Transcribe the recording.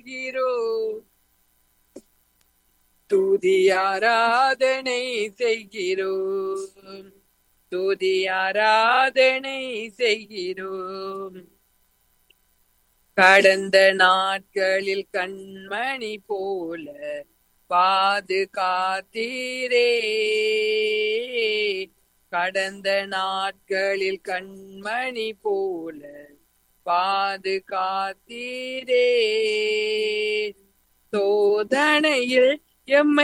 செய்கிறோம் துதி ஆராதனை செய்கிறோம் துதி ஆராதனை செய்கிறோம் கடந்த நாட்களில் கண்மணி போல பாதுகாத்தீரே கடந்த நாட்களில் கண்மணி போல பாதுகாத்தீரே சோதனையில் எம்மை